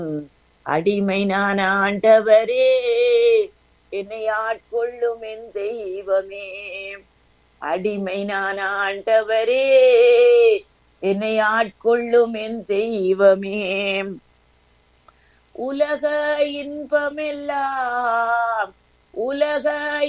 அடிமை நான் ஆண்டவரே என்னை ஆட்கொள்ளும் என் தெய்வமே அடிமை நான் ஆண்டவரே என்னை ஆட்கொள்ளும் என் தெய்வமே உலக இன்பமெல்லாம் உலக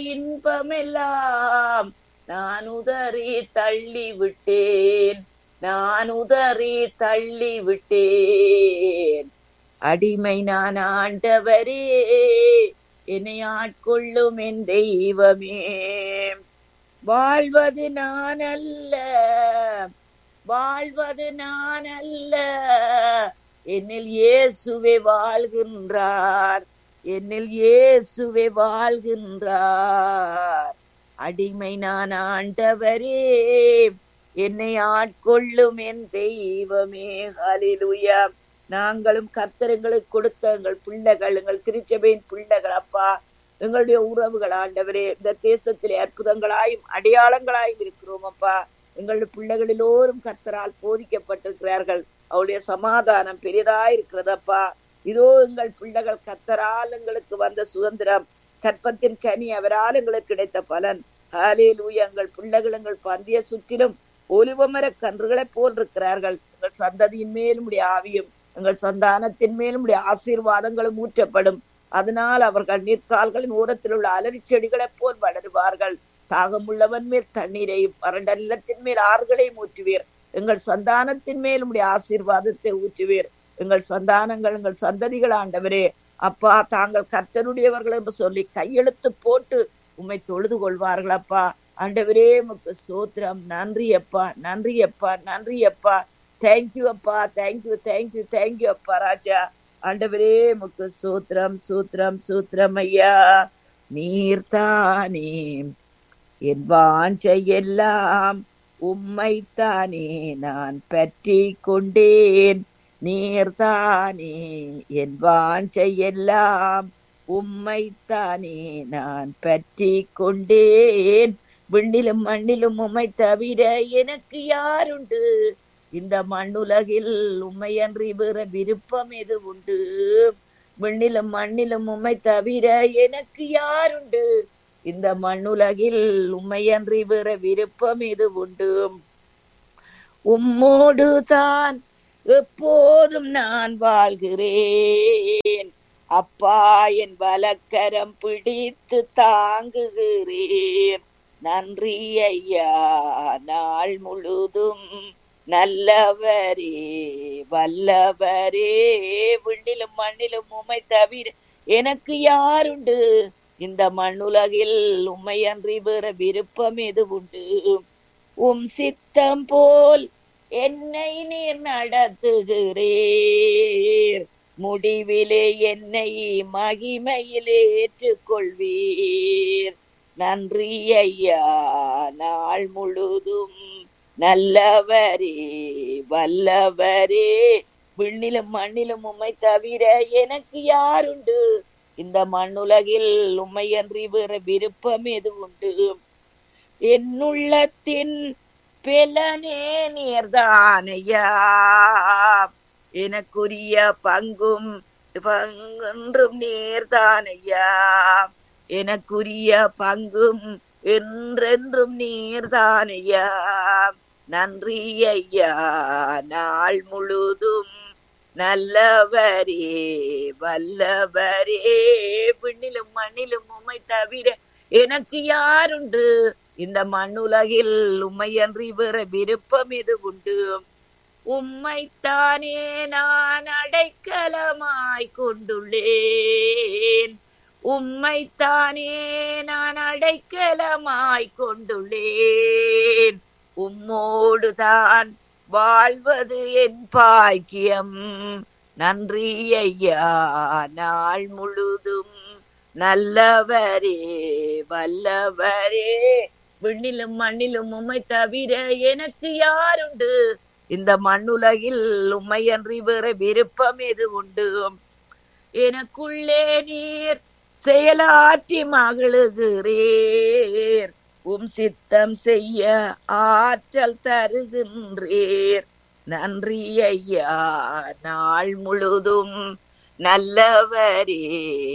இன்பமெல்லாம் நான் உதறி தள்ளி விட்டேன் நான் உதறி தள்ளி விட்டேன் அடிமை நான் ஆண்டவரே என்னை ஆட்கொள்ளும் என் தெய்வமே வாழ்வது நான் அல்ல வாழ்வது நான் அல்ல என்னில் இயேசுவே வாழ்கின்றார் என்னில் இயேசுவே வாழ்கின்றார் அடிமை நான் ஆண்டவரே என்னை ஆட்கொள்ளும் என் தெய்வமே ஹalleluya நாங்களும் கர்த்தருங்களுக்கு கொடுத்த எங்கள் பிள்ளைகள் எங்கள் திருச்சபையின் பிள்ளைகள் அப்பா எங்களுடைய உறவுகள் ஆண்டவரே இந்த தேசத்திலே அற்புதங்களாயும் அடையாளங்களாயும் இருக்கிறோம் அப்பா எங்களுடைய பிள்ளைகள் எல்லோரும் கர்த்தரால் போதிக்கப்பட்டிருக்கிறார்கள் அவருடைய சமாதானம் பெரிதாய் இருக்கிறதப்பா இதோ எங்கள் பிள்ளைகள் கர்த்தரால் எங்களுக்கு வந்த சுதந்திரம் கற்பத்தின் கனி அவரால் எங்களுக்கு கிடைத்த பலன் ஹாலேலூயா எங்கள் பிள்ளைகள் எங்கள் பந்திய சுற்றிலும் ஒலிவமர கன்றுகளைப் போல் இருக்கிறார்கள் எங்கள் சந்ததியின் மேலும் உடைய ஆவியும் எங்கள் சந்தானத்தின் மேலும் உடைய ஆசீர்வாதங்களும் ஊற்றப்படும் அதனால் அவர்கள் நீர்க்கால்களின் ஓரத்தில் உள்ள அலரி செடிகளைப் போல் வளருவார்கள் தாகம் உள்ளவன் மேல் தண்ணீரையும் வறண்ட நிலத்தின் மேல் ஆறுகளையும் ஊற்றுவீர் எங்கள் சந்தானத்தின் மேல் உடைய ஆசீர்வாதத்தை ஊற்றுவீர் எங்கள் சந்தானங்கள் எங்கள் சந்ததிகள் ஆண்டவரே அப்பா தாங்கள் கர்த்தனுடையவர்கள் என்று சொல்லி கையெழுத்து போட்டு உம்மை தொழுது கொள்வார்கள் அப்பா ஆண்டவரே உமக்கு சோத்திரம் நன்றி அப்பா நன்றி அப்பா நன்றி அப்பா தேங்க்யூ அப்பா தேங்க்யூ தேங்க்யூ தேங்க்யூ அப்பா ராஜா ஆண்டவரே உமக்கு சூத்திரம் சூத்திரம் சூத்திரம் ஐயா நீர்தானே என் வாஞ்சை எல்லாம் உம்மைத்தானே நான் பற்றி கொண்டேன் நீர்தானே என் வாஞ்சை எல்லாம் உம்மைத்தானே நான் பற்றி கொண்டேன் விண்ணிலும் மண்ணிலும் உம்மை தவிர எனக்கு யாருண்டு இந்த மண்ணுலகில் உம்மையன்றி வேற விருப்பம் எது உண்டு விண்ணிலும் மண்ணிலும் உம்மை தவிர எனக்கு யாருண்டு இந்த மண்ணுலகில் உம்மையன்றி வேற விருப்பம் எது உண்டு உம்மோடு தான் எப்போதும் நான் வாழ்கிறேன் அப்பா என் வலக்கரம் பிடித்து தாங்குகிறேன் நன்றி ஐயா நாள் முழுதும் நல்லவரே வல்லவரே விண்ணிலும் மண்ணிலும் உம்மை தவிர எனக்கு யாருண்டு இந்த மண்ணுலகில் உம்மை அன்றி வேற விருப்பம் எது உண்டு உம் சித்தம் போல் என்னை நீர் நடத்துகிறீர் முடிவிலே என்னை மகிமையிலே ஏற்றுக்கொள்வீர் நன்றி ஐயா நாள் முழுதும் நல்லவரே வல்லவரே விண்ணிலும் மண்ணிலும் உம்மை தவிர எனக்கு யாருண்டு இந்த மண்ணுலகில் உம்மையன்றி வேற விருப்பம் எது உண்டு என்னுள்ளத்தின் பெலனே நீர்தானையா எனக்குரிய பங்கும் பங்கென்றும் நீர்தானையா எனக்குரிய பங்கும் என்றென்றும் நீர்தானையா நன்றி ஐயா நாள் முழுதும் நல்லவரே வல்லவரே விண்ணிலும் மண்ணிலும் உம்மை தவிர எனக்கு யாருண்டு இந்த மண்ணுலகில் உம்மையன்றி வேற விருப்பம் எது உண்டு உம்மைத்தானே நான் அடைக்கலமாய் கொண்டுள்ளேன் உம்மைத்தானே நான் அடைக்கலமாய் கொண்டுள்ளேன் உம்மோடுதான் வாழ்வது என் பாக்கியம் நன்றி ஐயா நாள் முழுதும் நல்லவரே வல்லவரே விண்ணிலும் மண்ணிலும் உம்மை தவிர எனக்கு யாருண்டு இந்த மண்ணுலகில் உம்மையன்றி வேற விருப்பம் எது உண்டு எனக்குள்ளே நீர் செயலாற்றி மகிழுகிறீர் உம் சித்தம் செய்ய ஆற்றல் தருகின்றீர் நன்றி ஐயா நாள் முழுதும் நல்லவரே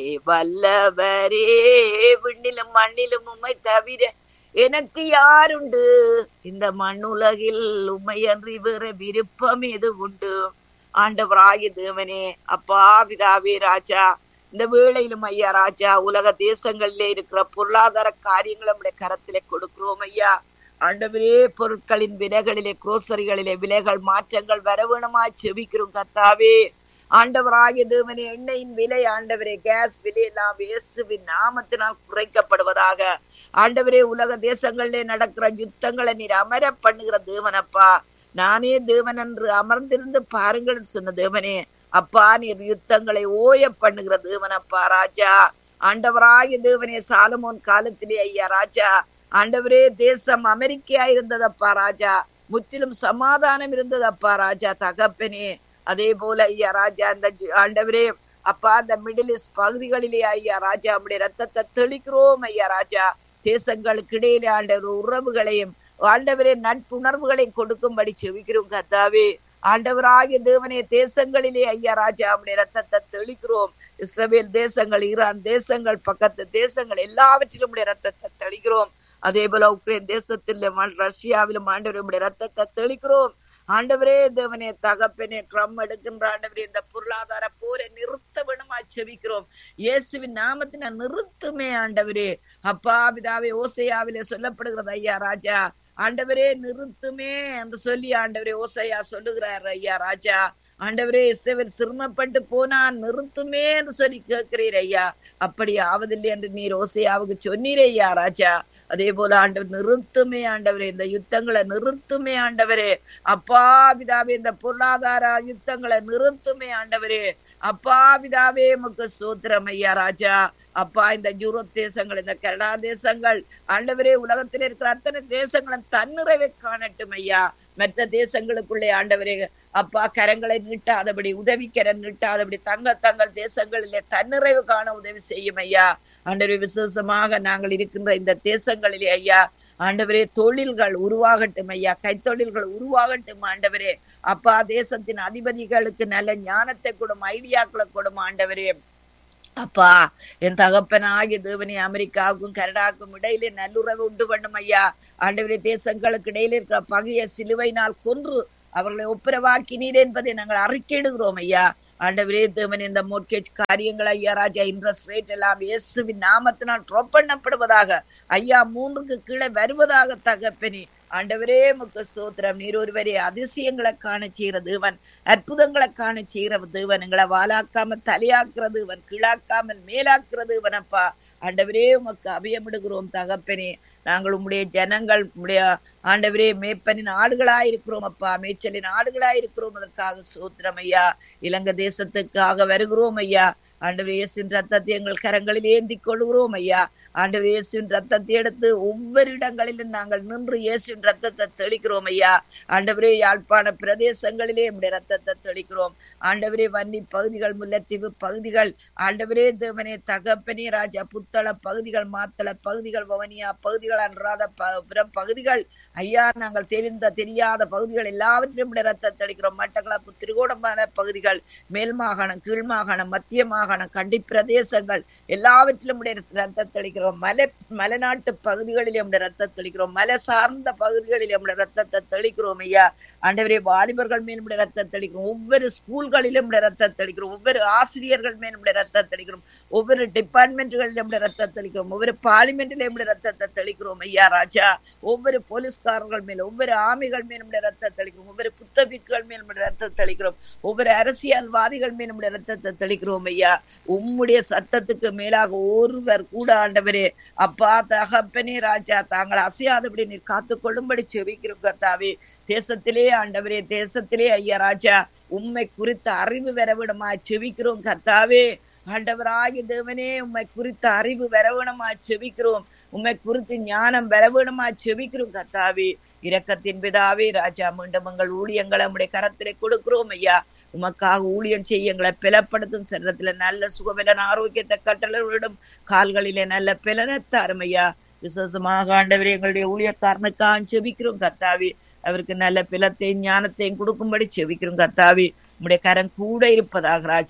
வல்லவரே விண்ணிலும் மண்ணிலும் உம்மை தவிர எனக்கு யாருண்டு இந்த மண்ணுலகில் உம்மை அன்றி வேற விருப்பம் எது உண்டு ஆண்டவராய தேவனே அப்பா பிதாவே ராஜா இந்த வேளையிலும் ஐயா ராஜா உலக தேசங்களிலே இருக்கிற பொருளாதார காரியங்களை நம்முடைய கரத்திலே கொடுக்கிறோம் ஐயா ஆண்டவரே பொருட்களின் விலைகளிலே குரோசரிகளிலே விலைகள் மாற்றங்கள் வர வேணுமாய் செபிக்கிறோம் கத்தாவே ஆண்டவராகிய தேவனே எண்ணெயின் விலை ஆண்டவரே கேஸ் விலை எல்லாம் இயேசுவின் நாமத்தினால் குறைக்கப்படுவதாக ஆண்டவரே உலக தேசங்களிலே நடக்கிற யுத்தங்களை நீர் அமர பண்ணுகிற தேவனப்பா நானே தேவன் என்று அமர்ந்திருந்து பாருங்கள் சொன்ன தேவனே அப்பா நீர் யுத்தங்களை ஓய பண்ணுகிற தேவனப்பா ராஜா ஆண்டவராகிய தேவனே சாலமோன் காலத்திலே ஐயா ராஜா ஆண்டவரே தேசம் அமெரிக்கா இருந்ததப்பா ராஜா முற்றிலும் சமாதானம் இருந்ததப்பா ராஜா தகப்பனே அதே போல ஐயா ராஜா அந்த ஆண்டவரே அப்பா அந்த மிடில் ஈஸ்ட் பகுதிகளிலே ஐயா ராஜா நம்முடைய ரத்தத்தை தெளிக்கிறோம் ஐயா ராஜா தேசங்களுக்கு இடையிலே ஆண்டவர் உறவுகளையும் ஆண்டவரே நட்புணர்வுகளையும் கொடுக்கும்படி செவிக்கிறோம் கத்தாவே ஆண்டவராகிய தேவனே தேசங்களிலே ஐயா ராஜா நம்முடைய ரத்தத்தை தெளிக்கிறோம் இஸ்ரவேல் தேசங்கள் ஈரான் தேசங்கள் பக்கத்து தேசங்கள் எல்லாவற்றிலும் உடைய ரத்தத்தை தெளிக்கிறோம் அதே போல உக்ரைன் தேசத்திலும் ரஷ்யாவிலும் ஆண்டவருடைய ரத்தத்தை தெளிக்கிறோம் ஆண்டவரே தேவனே தகப்பனே ட்ரம் எடுக்கின்ற ஆண்டவரே இந்த பொருளாதார போரை நிறுத்த வேணுமா செவிக்கிறோம் இயேசுவின் நாமத்தின நிறுத்துமே ஆண்டவரே அப்பா பிதாவே ஓசையாவிலே சொல்லப்படுகிறது ஐயா ராஜா ஆண்டவரே நிறுத்துமே என்று சொல்லி ஆண்டவரே ஓசையா சொல்லுகிறார் ஐயா ராஜா ஆண்டவரே இஸ்ரேவர் சிரமப்பட்டு போனான் நிறுத்துமே என்று சொல்லி கேட்கிறீர் ஐயா அப்படி ஆவதில்லை என்று நீர் ஓசையாவுக்கு சொன்னீரே ஐயா ராஜா அதே போல ஆண்டவர் நிறுத்துமே ஆண்டவரே இந்த யுத்தங்களை நிறுத்துமே ஆண்டவரே அப்பா பிதாவே இந்த பொருளாதார யுத்தங்களை நிறுத்துமே ஆண்டவரே அப்பா பிதாவே முக்கு சூத்திரம் ஐயா ராஜா அப்பா இந்த யூரோப் தேசங்கள் இந்த கனடா தேசங்கள் ஆண்டவரே உலகத்தில் இருக்கிற அத்தனை தேசங்களும் தன்னிறைவை காணட்டும் ஐயா மற்ற தேசங்களுக்குள்ளே ஆண்டவரே அப்பா கரங்களை நீட்டாதபடி உதவிக்கரம் நீட்டாதபடி தங்க தங்கள் தேசங்களிலே தன்னிறைவு காண உதவி செய்யும் ஐயா ஆண்டவரே விசேஷமாக நாங்கள் இருக்கின்ற இந்த தேசங்களிலே ஐயா ஆண்டவரே தொழில்கள் உருவாகட்டும் ஐயா கைத்தொழில்கள் உருவாகட்டும் ஆண்டவரே அப்பா தேசத்தின் அதிபதிகளுக்கு நல்ல ஞானத்தை கொடும் ஐடியாக்களை கொடும் ஆண்டவரே அப்பா என் தகப்பனாகிய தேவனி அமெரிக்காவுக்கும் கனடாவுக்கும் இடையிலே நல்லுறவு உண்டு பண்ணும் ஐயா ஆண்டவரே தேசங்களுக்கு இடையில இருக்கிற பகைய சிலுவையினால் கொன்று அவர்களை ஒப்புரவாக்கினீர் என்பதை நாங்கள் அறிக்கையிடுகிறோம் ஐயா ஆண்டவரே தேவன் இந்த மோட்கேஜ் காரியங்கள் ஐயா ராஜா இன்ட்ரெஸ்ட் ரேட் எல்லாம் இயேசுவின் நாமத்தினால் ட்ராப் பண்ணப்படுவதாக ஐயா மூன்றுக்கு கீழே வருவதாக தகப்பனி ஆண்டவரே முக்க சோத்திரம் நீர் ஒருவரே அதிசயங்களை காண செய்கிற தேவன் அற்புதங்களை காண செய்கிற தேவன் எங்களை வாலாக்காம தலையாக்குற தேவன் கீழாக்காமல் மேலாக்குற தேவனப்பா ஆண்டவரே உமக்கு அபயமிடுகிறோம் தகப்பனே நாங்கள் உம்முடைய ஜனங்கள் உம்முடைய ஆண்டவரே மேப்பனின் ஆடுகளா இருக்கிறோம் அப்பா மேய்ச்சலின் ஆடுகளா இருக்கிறோம் அதற்காக சோத்திரம் ஐயா இலங்கை தேசத்துக்காக வருகிறோம் ஐயா ஆண்டவர் இயேசுவின் ரத்தத்தை எங்கள் கரங்களில் ஏந்தி கொள்கிறோம் ஐயா ஆண்டவர் இயேசுவின் ரத்தத்தை எடுத்து ஒவ்வொரு இடங்களிலும் நாங்கள் நின்று இயேசுவின் ரத்தத்தை தெளிக்கிறோம் ஐயா ஆண்டவரே யாழ்ப்பாண பிரதேசங்களிலே நம்முடைய ரத்தத்தை தெளிக்கிறோம் ஆண்டவரே வன்னி பகுதிகள் முல்லைத்தீவு பகுதிகள் ஆண்டவரே தேவனே தகப்பனே ராஜா புத்தள பகுதிகள் மாத்தள பகுதிகள் வவனியா பகுதிகள் அன்றாத பிற பகுதிகள் ஐயா நாங்கள் தெரிந்த தெரியாத பகுதிகள் எல்லாவற்றையும் ரத்தத்தை தெளிக்கிறோம் மட்டக்களப்பு திருகோணமான பகுதிகள் மேல் மாகாணம் கீழ் மாகாணம் மத்திய மாகாணம் கண்டி பிரதேசங்கள் எல்லாவற்றிலும் ரத்தத்தை தெளிக்கிறோம் மலை மலைநாட்டு பகுதிகளில் நம்முடைய ரத்தத்தை தெளிக்கிறோம் மலை சார்ந்த பகுதிகளில் நம்முடைய ரத்தத்தை தெளிக்கிறோம் ஐயா ஆண்டவரே வாலிபர்கள் மேல் நம்முடைய ரத்தத்தை தெளிக்கிறோம் ஒவ்வொரு ஸ்கூல்களிலும் நம்முடைய ரத்தத்தை தெளிக்கிறோம் ஒவ்வொரு ஆசிரியர்கள் மேல் நம்முடைய ரத்தத்தை தெளிக்கிறோம் ஒவ்வொரு டிபார்ட்மெண்ட்டுகளில் நம்முடைய ரத்தத்தை தெளிக்கிறோம் ஒவ்வொரு பார்லிமெண்ட்ல நம்முடைய ரத்தத்தை தெளிக்கிறோம் ஐயா ராஜா ஒவ்வொரு போலீஸ்காரர்கள் மேல் ஒவ்வொரு ஆமிகள் மேல் நம்முடைய ரத்தத்தை தெளிக்கிறோம் ஒவ்வொரு புத்தபிக்குகள் மேல் நம்முடைய ரத்தத்தை தெளிக்கிறோம் ஒவ்வொரு அரசியல்வாதிகள் மேல் நம்முடைய ரத்தத்தை தெளிக்கிறோம் ஐயா உம்முடைய சத்தத்துக்கு மேலாக ஒருவர் கூட ஆண்டவரே அப்பா தகப்பனே ராஜா தாங்கள் அசையாதபடி நீர் காத்து கொள்ளும்படி செவிக்கிறோம் கர்த்தாவே தேசத்திலே ஆண்டவரே தேசத்திலே ஐயா ராஜா உண்மை குறித்த அறிவு வரவிடமா செவிக்கிறோம் கர்த்தாவே ஆண்டவராகிய தேவனே உண்மை குறித்த அறிவு வரவிடமா செவிக்கிறோம் உண்மை குறித்து ஞானம் வரவிடமா செவிக்கிறோம் கர்த்தாவே இரக்கத்தின் பிதாவே ராஜா மீண்டும் எங்கள் ஊழியங்களை நம்முடைய கரத்திலே கொடுக்கிறோம் ஐயா உமக்காக ஊழியம் செய்ய எங்களை பிளப்படுத்தும் சரீரத்துல நல்ல சுகபலன் ஆரோக்கியத்தை கட்டளவிடும் கால்களிலே நல்ல பிளனத்தாரும் ஐயா விசேஷமாக ஆண்டவரே எங்களுடைய ஊழியக்காரனுக்காக செபிக்கிறோம் கத்தாவி அவருக்கு நல்ல பிலத்தையும் ஞானத்தையும் கொடுக்கும்படி செபிக்கிறோம் கத்தாவி உம்முடைய கரம் கூட இருப்பதாக ராஜா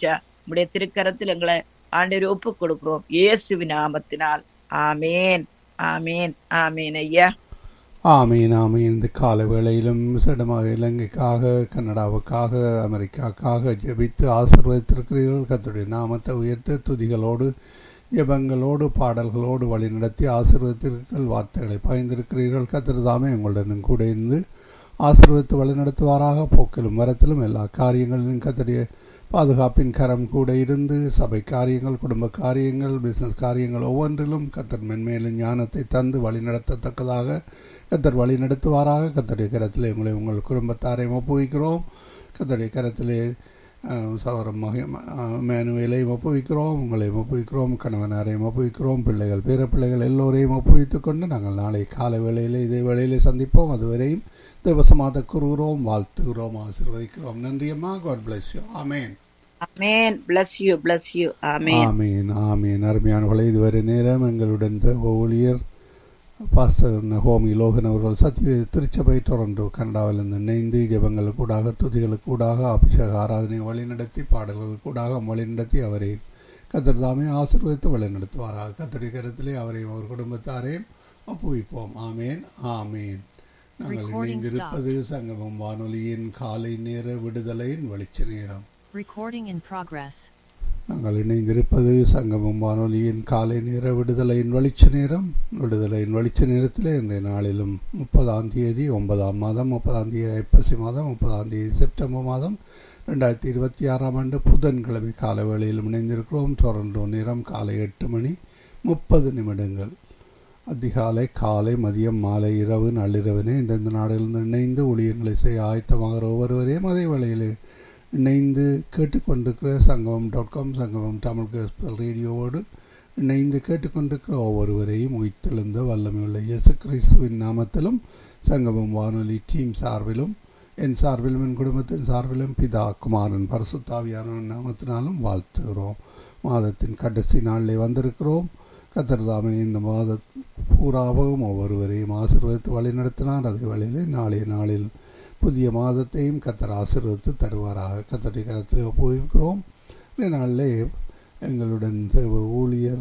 உடைய திருக்கரத்தில் எங்களை ஆண்டவர் ஒப்பு கொடுக்கிறோம் இயேசுவின் நாமத்தினால் ஆமேன் ஆமேன் ஆமேன் ஐயா ஆமீன் ஆமீன் இந்த கால வேளையிலும் சிடமாக இலங்கைக்காக கனடாவுக்காக அமெரிக்காக்காக ஜெபித்து ஆசீர்வதித்திருக்கிறீர்கள் கத்துடைய நாமத்தை உயர்த்த துதிகளோடு ஜெபங்களோடு பாடல்களோடு வழிநடத்தி ஆசீர்வதித்திருக்கிறீர்கள் வார்த்தைகளை பயந்திருக்கிறீர்கள் கத்திரதாமே உங்களுடன் கூட இருந்து ஆசீர்வதித்து வழிநடத்துவாராக போக்கிலும் வரத்திலும் எல்லா காரியங்களிலும் கத்தடைய பாதுகாப்பின் கரம் கூட இருந்து சபை காரியங்கள் குடும்ப காரியங்கள் பிசினஸ் காரியங்கள் ஒவ்வொன்றிலும் கத்தர் மென்மேலும் ஞானத்தை தந்து வழிநடத்தத்தக்கதாக கத்தர் வழி நடத்துவாராக கத்தருடைய கரத்திலே உங்களை உங்கள் குடும்பத்தாரை ஒப்புவிக்கிறோம் கத்தருடைய கரத்திலே சவரம் மேனுவேலையும் ஒப்புவிக்கிறோம் உங்களையும் ஒப்புவிக்கிறோம் கணவனாரையும் ஒப்புவிக்கிறோம் பிள்ளைகள் பேர பிள்ளைகள் எல்லோரையும் ஒப்புவித்துக் கொண்டு நாங்கள் நாளை காலை வேளையில் இதே வேளையிலே சந்திப்போம் அதுவரையும் தேவசமாக கூறுகிறோம் வாழ்த்துகிறோம் ஆசீர்வதிக்கிறோம் நன்றியம்மா காட் பிளஸ் யூ ஆமேன் ஆமேன் bless you bless you ஆமேன் ஆமீன் ஆமீன் அருமையானவர்களை இதுவரை நேரம் எங்களுடன் தேவ ஊழியர் பாஸ்டர் நகோமி லோகன் அவர்கள் சத்திய திருச்சபை டொரண்டோ கனடாவிலிருந்து இணைந்து ஜபங்களுக்கு கூடாக துதிகளுக்கு கூடாக அபிஷேக ஆராதனை வழிநடத்தி பாடல்கள் கூடாக வழிநடத்தி அவரை கத்தர் தாமே ஆசீர்வதித்து வழிநடத்துவாராக கத்தரி கருத்திலே அவரையும் அவர் குடும்பத்தாரையும் ஒப்புவிப்போம் ஆமேன் ஆமேன் நாங்கள் Recording இணைந்திருப்பது சங்கமம் வானொலியின் காலை நேர விடுதலையின் வெளிச்ச நேரம் Recording in progress. நாங்கள் இணைந்திருப்பது சங்கமம் வானொலியின் காலை நேர விடுதலையின் வெளிச்ச நேரம் விடுதலையின் வெளிச்ச நேரத்தில் இன்றைய நாளிலும் முப்பதாம் தேதி ஒன்பதாம் மாதம் முப்பதாம் தேதி ஐப்பசி மாதம் முப்பதாம் தேதி செப்டம்பர் மாதம் ரெண்டாயிரத்தி இருபத்தி ஆறாம் ஆண்டு புதன்கிழமை காலை வேளையில் இணைந்திருக்கிறோம் டொரண்டோ நேரம் காலை எட்டு மணி முப்பது நிமிடங்கள் அதிகாலை காலை மதியம் மாலை இரவு நள்ளிரவினே இந்தந்த நாடுகளிலிருந்து இணைந்து ஊழியங்களை செய்ய ஆயத்தமாகிற ஒவ்வொருவரையும் அதே வேளையில் இணைந்து கேட்டுக்கொண்டிருக்கிற சங்கமம் டாட் காம் சங்கமம் தமிழ் கோஸ்பல் ரேடியோவோடு இணைந்து கேட்டுக்கொண்டிருக்கிற ஒவ்வொருவரையும் உயிர்த்தெழுந்த வல்லமையுள்ள இயேசு கிறிஸ்துவின் நாமத்திலும் சங்கமம் வானொலி டீம் சார்பிலும் என் சார்பிலும் என் குடும்பத்தின் சார்பிலும் பிதா குமாரன் பரசுத்தாவியான நாமத்தினாலும் வாழ்த்துகிறோம் மாதத்தின் கடைசி நாளிலே வந்திருக்கிறோம் கத்தர்தாமே இந்த மாத பூராவும் ஒவ்வொருவரையும் ஆசீர்வதித்து வழிநடத்தினார் அதே வழியிலே நாளைய நாளில் புதிய மாதத்தையும் கத்தர் ஆசீர்வதித்து தருவாராக கத்தருடைய கரத்தில் ஒப்புவிக்கிறோம் இந்த நாளிலே எங்களுடன் தேவ ஊழியர்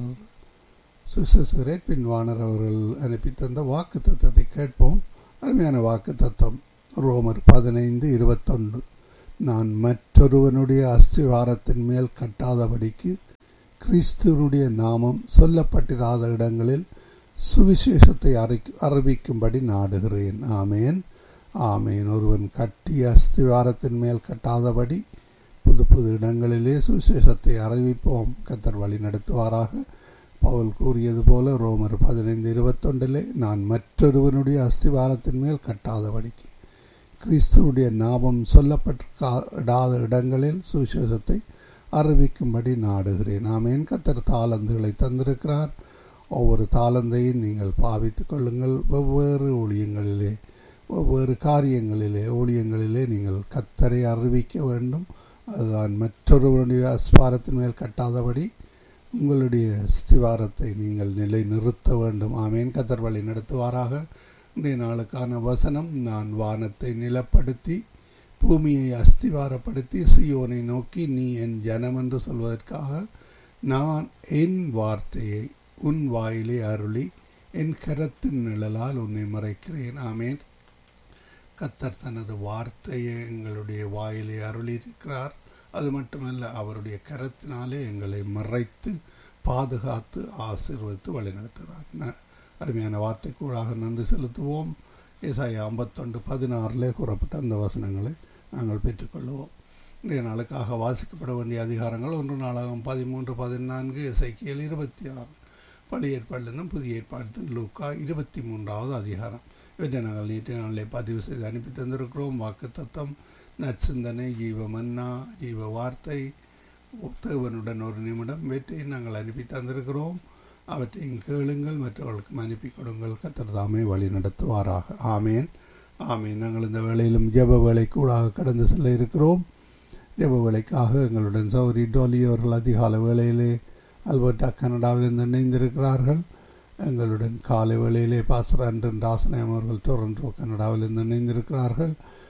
சுசசுரேட் பின்வானர் அவர்கள் அனுப்பி தந்த வாக்கு தத்துவத்தை கேட்போம் அருமையான வாக்கு தத்துவம் ரோமர் பதினைந்து இருபத்தொன்று நான் மற்றொருவனுடைய அஸ்திவாரத்தின் மேல் கட்டாதபடிக்கு கிறிஸ்துவனுடைய நாமம் சொல்லப்பட்டிராத இடங்களில் சுவிசேஷத்தை அறி அறிவிக்கும்படி நாடுகிறேன் ஆமேன் ஆமேன் ஒருவன் கட்டிய அஸ்திவாரத்தின் மேல் கட்டாதபடி புது புது இடங்களிலே சுவிசேஷத்தை அறிவிப்போம் கத்தர் வழி நடத்துவாராக பவுல் கூறியது போல ரோமர் பதினைந்து இருபத்தொன்றிலே நான் மற்றொருவனுடைய அஸ்திவாரத்தின் மேல் கட்டாதபடிக்கு கிறிஸ்துவுடைய நாமம் சொல்லப்பட்டிருக்காத இடங்களில் சுவிசேஷத்தை அறிவிக்கும்படி நாடுகிறேன் ஆமேன் கத்தர் தாளந்துகளை தந்திருக்கிறார் ஒவ்வொரு தாளந்தையும் நீங்கள் பாவித்துக் கொள்ளுங்கள் வெவ்வேறு ஊழியங்களிலே ஒவ்வொரு காரியங்களிலே ஊழியங்களிலே நீங்கள் கத்தரை அறிவிக்க வேண்டும் அதுதான் மற்றொருவருடைய அஸ்வாரத்தின் மேல் கட்டாதபடி உங்களுடைய ஸ்திவாரத்தை நீங்கள் நிலை நிறுத்த வேண்டும் ஆமேன் கத்தர் வழி நடத்துவாராக இன்றைய நாளுக்கான வசனம் நான் வானத்தை நிலப்படுத்தி பூமியை அஸ்திவாரப்படுத்தி சியோனை நோக்கி நீ என் ஜனம் என்று சொல்வதற்காக நான் என் வார்த்தையை உன் வாயிலே அருளி என் கரத்தின் நிழலால் உன்னை மறைக்கிறேன் ஆமேன் கத்தர் தனது வார்த்தையை எங்களுடைய வாயிலே அருளியிருக்கிறார் அது மட்டுமல்ல அவருடைய கரத்தினாலே எங்களை மறைத்து பாதுகாத்து ஆசீர்வதித்து வழிநடத்துகிறார் ந- அருமையான வார்த்தை கூடாக நன்றி செலுத்துவோம் ஏசாயா ஐம்பத்தொண்டு பதினாறிலே கூறப்பட்ட அந்த வசனங்களை நாங்கள் பெற்றுக்கொள்வோம் இன்றைய நாளுக்காக வாசிக்கப்பட வேண்டிய அதிகாரங்கள் ஒன்று நாளாகும் பதிமூன்று பதினான்கு இசைக்கியல் இருபத்தி ஆறு பழைய ஏற்பாட்டிலிருந்தும் புதிய ஏற்பாட்டில் லூக்கா இருபத்தி மூன்றாவது அதிகாரம் இவற்றை நாங்கள் நீட்டிய நாளிலே பதிவு செய்து அனுப்பி தந்திருக்கிறோம் வாக்கு தத்தம் நற்சிந்தனை ஜீவ மன்னா ஜீவ வார்த்தை தேவனுடன் ஒரு நிமிடம் இவற்றை நாங்கள் அனுப்பி தந்திருக்கிறோம் அவற்றையும் கேளுங்கள் மற்றவர்களுக்கும் அனுப்பி கொடுங்கள் கத்தர் தாமே வழி நடத்துவாராக ஆமேன் ஆமேன் நாங்கள் இந்த வேளையிலும் ஜெப வேலைக்கூடாக கடந்து செல்ல இருக்கிறோம் ஜெப வேலைக்காக எங்களுடன் சௌரி டோலி அவர்கள் அதிகால வேளையிலே அல்பர்டா கனடாவிலிருந்து இணைந்திருக்கிறார்கள் எங்களுடன் காலை வேளையிலே பாசர் அன்றன் ராசனயம் அவர்கள் டொரண்டோ கனடாவிலிருந்து இணைந்திருக்கிறார்கள்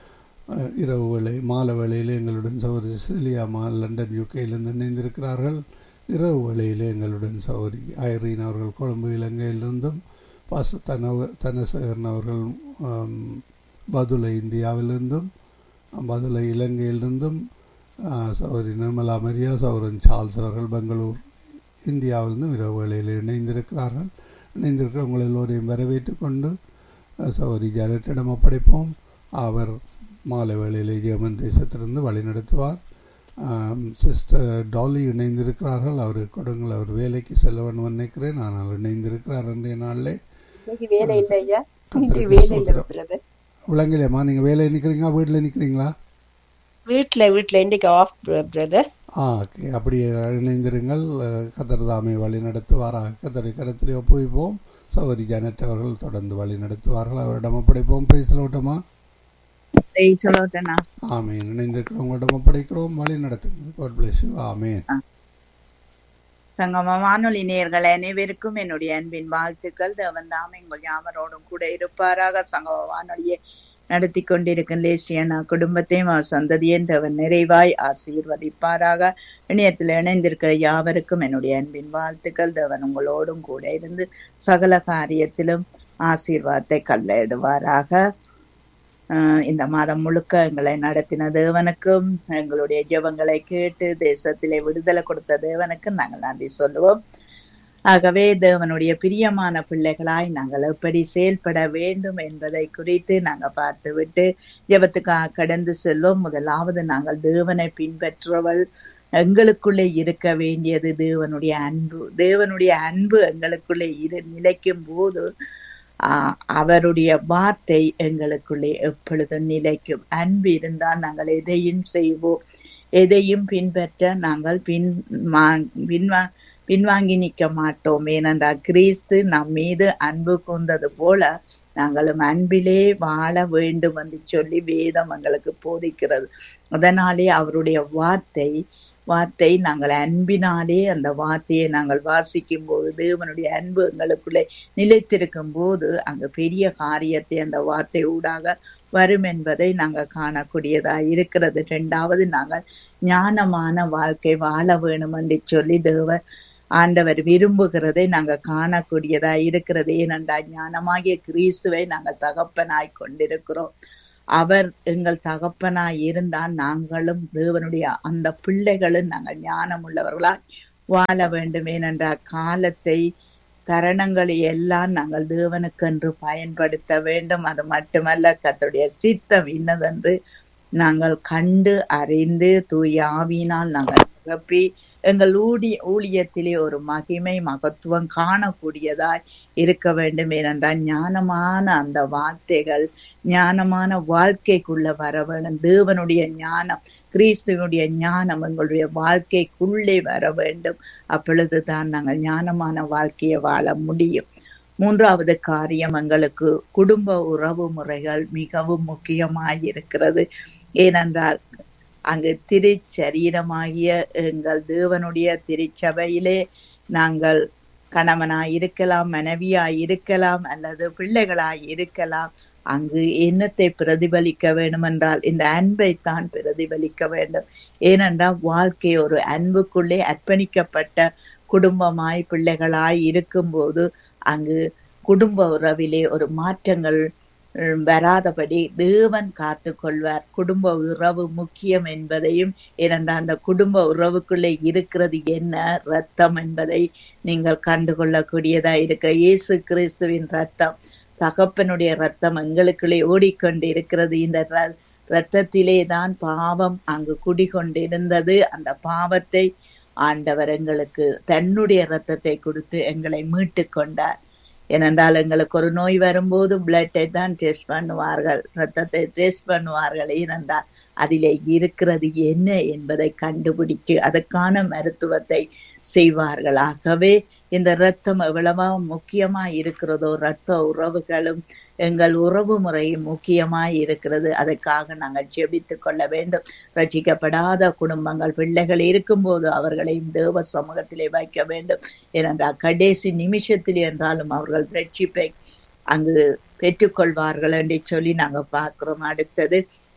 அஹ், இரவு வேளை மாலை வேளையில் எங்களுடன் சகோதரி சிலியா மா லண்டன் யூகேயிலிருந்து இணைந்திருக்கிறார்கள் இரவு வேளையில் எங்களுடன் சகோதரி ஐரீன் அவர்கள் கொழும்பு இலங்கையிலிருந்தும் பாச தனவ தனசேகரன் அவர்கள் ஆம், பதுளை இந்தியாவிலிருந்தும் பதுளை இலங்கையிலிருந்தும் ஆஹ், சகோதரி நிர்மலா மரியா சௌரன் சார்ல்ஸ் அவர்கள் பெங்களூர் இந்தியாவிலிருந்தும் இரவு வேளையில் இணைந்திருக்கிறார்கள் இணைந்திருக்கிற உங்கள் எல்லோரையும் வரவேற்றுக் கொண்டு அஹ், சகோதரி ஜானட்டிடம் ஒப்படைப்போம் அவர் மாலை வேளையிலே ஜெர்மன் தேசத்திலிருந்து வழிநடத்துவார் ஆம், சிஸ்டர் டாலி இணைந்திருக்கிறார்கள் அவர் கொடுங்கள் அவர் வேலைக்கு செல்ல வேண்டும் நினைக்கிறேன் ஆனால் இணைந்திருக்கிறார் இன்றைய நாளிலே இன்னைக்கு வேலை இல்லை ஐயா கர்த்தருக்கு இன்னைக்கு வேலை இல்லை ஸ்தோத்திரம். பிரதர் விளங்கலையம்மா நீங்கள் வேலையில் நிற்கிறீங்களா வீட்டில் நிற்கிறீங்களா வீட்ல வீட்ல இன்னைக்கு ஆஃப் பிரதர் ஆ ஓகே அப்படி இணைந்திருங்கள் அஹ், கர்த்தர் தாமே வழி நடத்துவாராக கத்தரை கருத்திலே ஒப்புவிப்போம் சௌரி ஜானட் அவர்கள் தொடர்ந்து வழி நடத்துவார்கள் அவரிடம் ஒப்படைப்போம் பேசலோட்டமா சொல்லட்டேனா ஆமேன் இணைந்திருக்கிறவங்களிடம் ஒப்படைக்கிறோம் வழி நடத்துங்க God bless you. ஆமேன் சங்கம வானொலி நேயர்கள் அனைவருக்கும் என்னுடைய அன்பின் வாழ்த்துக்கள் தேவன் தாமே உங்கள் யாவரோடும் கூட இருப்பாராக சங்கம வானொலியை நடத்தி கொண்டிருக்கும் லேசியனா குடும்பத்தையும் அவர் சந்ததியும் தேவன் நிறைவாய் ஆசீர்வதிப்பாராக இணையத்தில் இணைந்திருக்கிற யாவருக்கும் என்னுடைய அன்பின் வாழ்த்துக்கள் தேவன் உங்களோடும் கூட இருந்து சகல காரியத்திலும் ஆசீர்வாதத்தை கல்லெடுவாராக ஆஹ் இந்த மாதம் முழுக்க எங்களை நடத்தின தேவனுக்கும் எங்களுடைய ஜெபங்களை கேட்டு தேசத்திலே விடுதலை கொடுத்த தேவனுக்கும் நாங்கள் நன்றி சொல்லுவோம் ஆகவே தேவனுடைய பிரியமான பிள்ளைகளாய் நாங்கள் எப்படி செயல்பட வேண்டும் என்பதை குறித்து நாங்கள் பார்த்துவிட்டு ஜெபத்துக்காக கடந்து செல்வோம் முதலாவது நாங்கள் தேவனை பின்பற்றுவள் எங்களுக்குள்ளே இருக்க வேண்டியது தேவனுடைய அன்பு தேவனுடைய அன்பு எங்களுக்குள்ளே இரு நிலைக்கும் போது ஆஹ் அவருடைய வார்த்தை எங்களுக்குள்ளே எப்பொழுதும் நிலைக்கும் அன்பு இருந்தால் நாங்கள் எதையும் செய்வோம் எதையும் பின்பற்ற நாங்கள் பின் மா- பின்வா பின்வாங்கி நிற்க மாட்டோம் ஏனென்றால் கிறிஸ்து நம் மீது அன்பு கூர்ந்தது போல நாங்களும் அன்பிலே வாழ வேண்டும் என்று சொல்லி வேதம் எங்களுக்கு போதிக்கிறது அதனாலே அவருடைய வார்த்தை வார்த்தை நாங்கள் அன்பினாலே அந்த வார்த்தையை நாங்கள் வாசிக்கும் போது தேவனுடைய அன்பு எங்களுக்குள்ளே நிலைத்திருக்கும் போது அங்கு பெரிய காரியத்தை அந்த வார்த்தை ஊடாக வரும் என்பதை நாங்கள் காணக்கூடியதா இருக்கிறது இரண்டாவது நாங்கள் ஞானமான வாழ்க்கை வாழ வேணும் என்று சொல்லி தேவ ஆண்டவர் விரும்புகிறதை நாங்கள் காணக்கூடியதா இருக்கிறது ஏனென்றால் ஞானமாகிய கிறிஸ்துவை நாங்கள் தகப்பனாய் கொண்டிருக்கிறோம் அவர் எங்கள் தகப்பனாய் இருந்தால் நாங்களும் தேவனுடைய அந்த பிள்ளைகளும் நாங்கள் ஞானம் உள்ளவர்களாய் வாழ வேண்டும் ஏனென்றால் காலத்தை தருணங்களை எல்லாம் நாங்கள் தேவனுக்கென்று பயன்படுத்த வேண்டும் அது மட்டுமல்ல கர்த்தருடைய சித்தம் இன்னதென்று நாங்கள் கண்டு அறிந்து தூய ஆவியினால் நாங்கள் நிரப்பி எங்கள் ஊழிய ஊழியத்திலே ஒரு மகிமை மகத்துவம் காணக்கூடியதாய் இருக்க வேண்டும் ஏனென்றால் ஞானமான அந்த வார்த்தைகள் ஞானமான வாழ்க்கைக்குள்ள வர வேண்டும் தேவனுடைய ஞானம் கிறிஸ்துவனுடைய ஞானம் எங்களுடைய வாழ்க்கைக்குள்ளே வர வேண்டும் அப்பொழுதுதான் நாங்கள் ஞானமான வாழ்க்கையை வாழ முடியும் மூன்றாவது காரியம் எங்களுக்கு குடும்ப உறவு முறைகள் மிகவும் முக்கியமாயிருக்கிறது ஏனென்றால் அங்கு திருச்சரீரமாகிய எங்கள் தேவனுடைய திருச்சபையிலே நாங்கள் கணவனாய் இருக்கலாம் மனைவியாய் இருக்கலாம் அல்லது பிள்ளைகளாய் இருக்கலாம் அங்கு எண்ணத்தை பிரதிபலிக்க வேண்டும் என்றால் இந்த அன்பை தான் பிரதிபலிக்க வேண்டும் ஏனென்றால் வாழ்க்கை ஒரு அன்புக்குள்ளே அர்ப்பணிக்கப்பட்ட குடும்பமாய் பிள்ளைகளாய் இருக்கும்போது அங்கு குடும்ப உறவிலே ஒரு மாற்றங்கள் உம், வராதபடி தேவன் காத்து கொள்வார் குடும்ப உறவு முக்கியம் என்பதையும் ஏனென்றால் அந்த குடும்ப உறவுக்குள்ளே இருக்கிறது என்ன ரத்தம் என்பதை நீங்கள் கண்டுகொள்ளக்கூடியதா இருக்க இயேசு கிறிஸ்துவின் ரத்தம் தகப்பனுடைய ரத்தம் எங்களுக்குள்ளே ஓடிக்கொண்டு இருக்கிறது இந்த ர- ரத்தத்திலே தான் பாவம் அங்கு குடிகொண்டிருந்தது அந்த பாவத்தை ஆண்டவர் எங்களுக்கு தன்னுடைய ரத்தத்தை கொடுத்து எங்களை மீட்டு கொண்டார் ஏனென்றால் எங்களுக்கு ஒரு நோய் வரும்போது பிளட்டை தான் டெஸ்ட் பண்ணுவார்கள் ரத்தத்தை டெஸ்ட் பண்ணுவார்கள் ஏனென்றால் அதிலே இருக்கிறது என்ன என்பதை கண்டுபிடிச்சு அதற்கான மருத்துவத்தை செய்வார்கள் ஆகவே இந்த ரத்தம் எவ்வளவா முக்கியமா இருக்கிறதோ ரத்த உறவுகளும் எங்கள் உறவு முறையும் முக்கியமாய் இருக்கிறது அதற்காக நாங்கள் ஜெபித்துக் கொள்ள வேண்டும் ரட்சிக்கப்படாத குடும்பங்கள் பிள்ளைகள் இருக்கும்போது அவர்களையும் தேவ சமூகத்திலே வைக்க வேண்டும் ஏனென்றால் கடைசி நிமிஷத்தில் என்றாலும் அவர்கள் ரட்சிப்பை அங்கு பெற்றுக்கொள்வார்கள் என்று சொல்லி நாங்க பார்க்கிறோம் அடுத்தது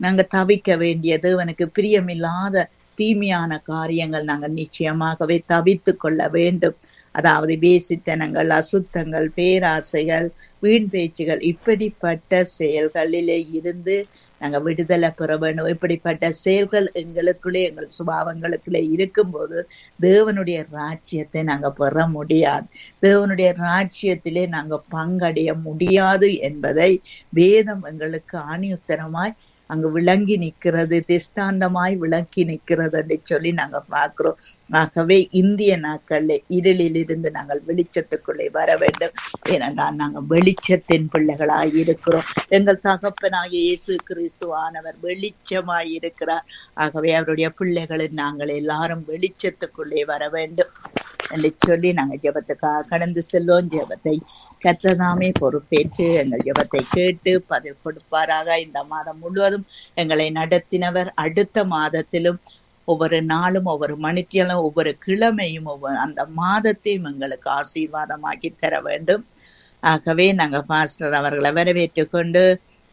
நாங்க தவிக்க வேண்டிய தேவனுக்கு பிரியமில்லாத தீமையான காரியங்கள் நாங்கள் நிச்சயமாகவே தவித்து கொள்ள வேண்டும் அதாவது வேசித்தனங்கள் அசுத்தங்கள் பேராசைகள் வீண் பேச்சுகள் இப்படிப்பட்ட செயல்களிலே இருந்து நாங்க விடுதலை பெற வேண்டும் இப்படிப்பட்ட செயல்கள் எங்களுக்குள்ளே எங்கள் சுபாவங்களுக்குள்ளே இருக்கும்போது தேவனுடைய ராஜ்யத்தை நாங்க பெற முடியாது தேவனுடைய ராஜ்யத்திலே நாங்க பங்கடைய முடியாது என்பதை வேதம் எங்களுக்கு ஆணியுத்தரமாய் அங்கு விளங்கி நிற்கிறது திஷ்டாந்தமாய் விளங்கி நிற்கிறது என்று சொல்லி நாங்க பார்க்கிறோம் ஆகவே இந்திய நாட்கள்ல இருளில் இருந்து நாங்கள் வெளிச்சத்துக்குள்ளே வர வேண்டும் ஏனென்றால் நாங்கள் வெளிச்சத்தின் பிள்ளைகளாய் இருக்கிறோம் எங்கள் தகப்பனாகிய இயேசு கிறிஸ்துவானவர் வெளிச்சமாய் இருக்கிறார் ஆகவே அவருடைய பிள்ளைகளில் நாங்கள் எல்லாரும் வெளிச்சத்துக்குள்ளே வர வேண்டும் என்று சொல்லி நாங்கள் ஜெபத்துக்காக கடந்து செல்வோம் ஜெபத்தை கத்ததாமே பொறுப்பேற்று எங்கள் ஜெபத்தை கேட்டு பதில் கொடுப்பாராக இந்த மாதம் முழுவதும் எங்களை நடத்தினவர் அடுத்த மாதத்திலும் ஒவ்வொரு நாளும் ஒவ்வொரு மணித்தியலும் ஒவ்வொரு கிழமையும் ஒவ்வொரு அந்த மாதத்தையும் எங்களுக்கு ஆசீர்வாதமாக்கி தர வேண்டும் ஆகவே நாங்க பாஸ்டர் அவர்களை வரவேற்று கொண்டு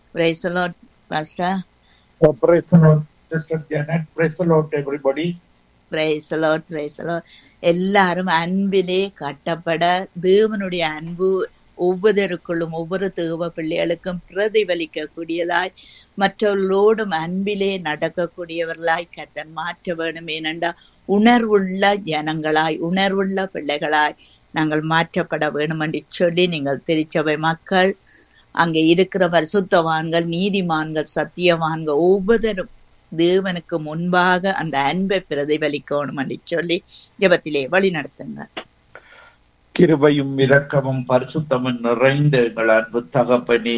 pastor Oh, praise the Lord, Sister Janet. Praise the Lord, everybody. Praise the Lord praise the Lord எல்லாரும் அன்பிலே கட்டப்பட தேவனுடைய அன்பு ஒவ்வொருவருக்குள்ளும் ஒவ்வொரு தேவ பிள்ளைகளுக்கும் பிரதிபலிக்க கூடியதாய் மற்றவர்களோடும் அன்பிலே நடக்கக்கூடியவர்களாய் கத்தன் மாற்ற வேண்டும் ஏனென்றா உணர்வுள்ள ஜனங்களாய் உணர்வுள்ள பிள்ளைகளாய் நாங்கள் மாற்றப்பட வேண்டும் என்று சொல்லி நீங்கள் திருச்சபை மக்கள் அங்கே இருக்கிற பரிசுத்தவான்கள் நீதிமான்கள் சத்தியவான்கள் ஒவ்வொருவரும் தேவனுக்கு முன்பாக அந்த அன்பை பிரதிபலிக்கணும் என்று சொல்லி ஜெபத்திலே வழி நடத்துங்க கிருபையும் இரக்கமும் பரிசுத்தமும் நிறைந்த எங்கள் அன்பு தகப்பனே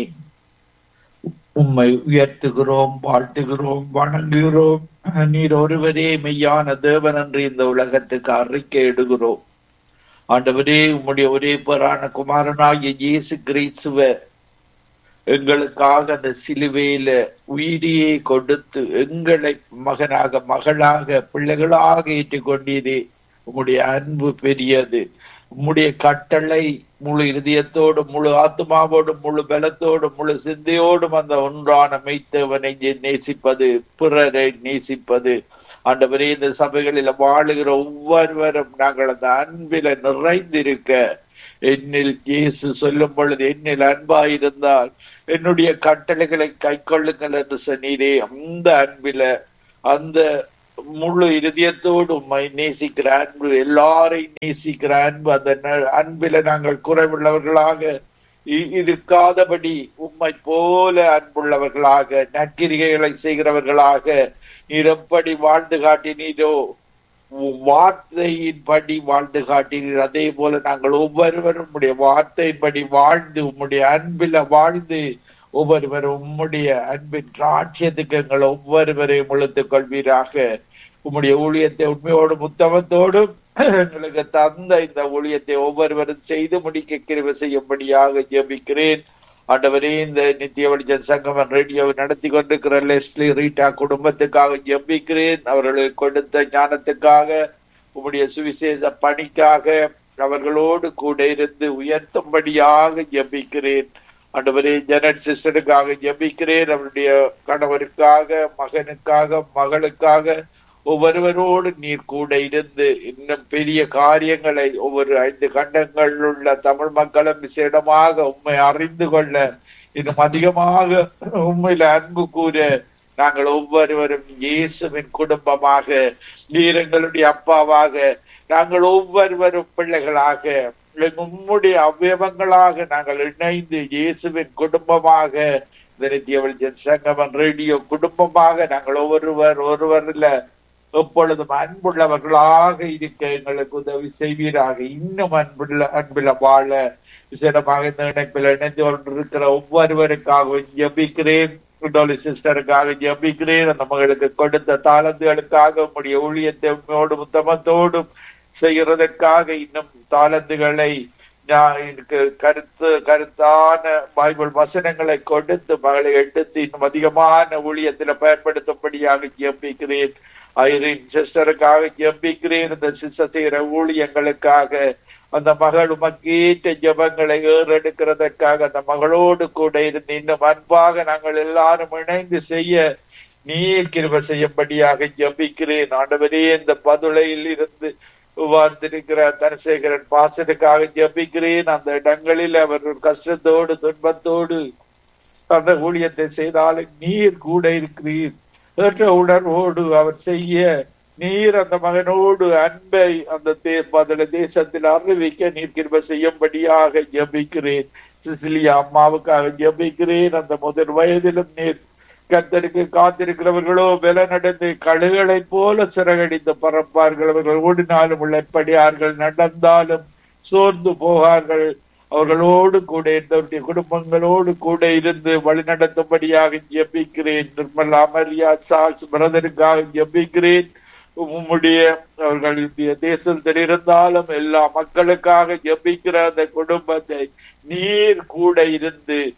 உம்மை உயர்த்துகிறோம் வாழ்த்துகிறோம் வணங்குகிறோம் நீர் ஒருவரே மெய்யான தேவன் என்று இந்த உலகத்துக்கு அறிக்கை இடுகிறோம் ஆண்டவரே உம்முடைய ஒரே பேரான குமாரனாகிய இயேசு கிறிஸ்துவ எங்களுக்காக அந்த சிலுவையில உயிரியை கொடுத்து எங்களை மகனாக மகளாக பிள்ளைகளாக ஏற்றுக்கொண்டீரே உம்முடைய அன்பு பெரியது உம்முடைய கட்டளை முழு இருதயத்தோடும் முழு ஆத்மாவோடும் முழு பலத்தோடும் முழு சிந்தையோடும் அந்த ஒன்றான மெய்த்தவனை நேசிப்பது பிறரை நேசிப்பது ஆண்டவரே இந்த சபைகளில் வாழுகிற ஒவ்வொருவரும் நாங்கள் அந்த அன்பில நிறைந்திருக்க என்னில் இயேசு சொல்லும் பொழுது என்னில் அன்பாயிருந்தால் என்னுடைய கட்டளைகளை கை கொள்ளுங்கள் என்று சொன்னீரே அந்த அன்பில அந்த முழு இருதயத்தோடு உம்மை நேசிக்கிற அன்பு எல்லாரையும் நேசிக்கிற அன்பு அந்த ந- அன்பில நாங்கள் குறைவுள்ளவர்களாக இ- இருக்காதபடி உம்மை போல அன்புள்ளவர்களாக நற்கிரிகைகளை செய்கிறவர்களாக நீர் எப்படி வாழ்ந்து காட்டினீரோ உம் வார்த்தையின்படி வாழ்ந்து காட்டினீர் அதே போல நாங்கள் ஒவ்வொருவரும் உம்முடைய வார்த்தையின்படி வாழ்ந்து உம்முடைய அன்பில வாழ்ந்து ஒவ்வொருவரும் உம்முடைய அன்பின் ராட்சியத்துக்கு எங்கள் ஒவ்வொருவரையும் இழுத்துக் கொள்வீராக உம்முடைய ஊழியத்தை உண்மையோடும் உத்தமத்தோடும் எங்களுக்கு தந்த இந்த ஊழியத்தை ஒவ்வொருவரும் செய்து முடிக்க கிருபை செய்யும்படியாக ஜெபிக்கிறேன் ஆண்டவரே இந்த நித்திய வெளிச்சம் சங்கமன் ரேடியோவை நடத்தி கொண்டிருக்கிற லெஸ்லி ரீட்டா குடும்பத்துக்காக ஜெபிக்கிறேன் அவர்களுக்கு கொடுத்த ஞானத்துக்காக உம்முடைய சுவிசேஷ பணிக்காக அவர்களோடு கூட இருந்து உயர்த்தும்படியாக ஜெபிக்கிறேன் ஆண்டவரே ஜெனட் சிஸ்டருக்காக ஜெபிக்கிறேன் அவருடைய கணவருக்காக மகனுக்காக மகளுக்காக ஒவ்வொருவரோடு நீர் கூட இருந்து இன்னும் பெரிய காரியங்களை ஒவ்வொரு ஐந்து கண்டங்கள் உள்ள தமிழ் மக்களும் விசேடமாக உண்மை அறிந்து கொள்ள இன்னும் அதிகமாக உண்மையில அன்பு கூற நாங்கள் ஒவ்வொருவரும் இயேசுவின் குடும்பமாக நீர் எங்களுடைய அப்பாவாக நாங்கள் ஒவ்வொருவரும் பிள்ளைகளாக உம்முடைய அவயவங்களாக நாங்கள் இணைந்து இயேசுவின் குடும்பமாக இந்த நித்திய வெளிச்சம் சங்கமன் ரேடியோ குடும்பமாக நாங்கள் ஒவ்வொருவர் ஒருவரில் எப்பொழுதும் அன்புள்ளவர்களாக இருக்க எங்களுக்கு உதவி செய்வீராக இன்னும் அன்புள்ள அன்பில வாழ விசேடமாக இந்த இணைப்பில் இணைந்து கொண்டிருக்கிற ஒவ்வொருவருக்காகவும் ஜெபிக்கிறேன் டோலி சிஸ்டருக்காக ஜெபிக்கிறேன் அந்த மகளுக்கு கொடுத்த தாளந்துகளுக்காக உம்முடைய ஊழியத்தை உண்மையோடு உத்தமத்தோடும் செய்கிறதற்காக இன்னும் தாளந்துகளை நான் எனக்கு கருத்து கருத்தான பைபிள் வசனங்களை கொடுத்து மகளை எடுத்து இன்னும் அதிகமான ஊழியத்தில் பயன்படுத்தும்படியாக ஜெபிக்கிறேன் ஐரின் சிஸ்டருக்காக ஜெபிக்கிறேன் இந்த சிஸ்டர் செய்கிற ஊழியங்களுக்காக அந்த மகள் உமக்கேற்ற ஜபங்களை ஏறெடுக்கிறதற்காக அந்த மகளோடு கூட இருந்து இன்னும் அன்பாக நாங்கள் எல்லாரும் இணைந்து செய்ய நீர் கிருப செய்யும்படியாக ஜபிக்கிறேன் ஆண்டவரே இந்த பதுளையில் இருந்து வாழ்ந்திருக்கிற தனசேகரன் பாசனுக்காக ஜபிக்கிறேன் அந்த இடங்களில் அவர் கஷ்டத்தோடு துன்பத்தோடு அந்த ஊழியத்தை செய்தாலும் நீர் கூட இருக்கிறீர் என்ற உணர்வோடு அவர் செய்ய நீர் அந்த மகனோடு அன்பை அந்த தே தேசத்தில் அறிவிக்க நீர் கிருப செய்யும்படியாக ஜபிக்கிறேன் சிசிலியா அம்மாவுக்காக ஜபிக்கிறேன் அந்த முதல் வயதிலும் நீர் கத்தருக்கு காத்திருக்கிறவர்களோ வில நடந்து கழுகளைப் போல சிறகடித்து பறப்பார்கள் அவர்கள் ஓடினாலும் உழைப்படியார்கள் நடந்தாலும் சோர்ந்து போகார்கள் அவர்களோடு கூட இருந்தவருடைய குடும்பங்களோடு கூட இருந்து வழிநடத்தும்படியாக ஜெபிக்கிறேன் நிர்மலா மரியா சால்ஸ் பிரதருக்காக ஜெபிக்கிறேன் உம்முடைய அவர்கள் இந்திய தேசத்தில் இருந்தாலும் எல்லா மக்களுக்காக ஜெபிக்கிற அந்த குடும்பத்தை நீர் கூட இருந்து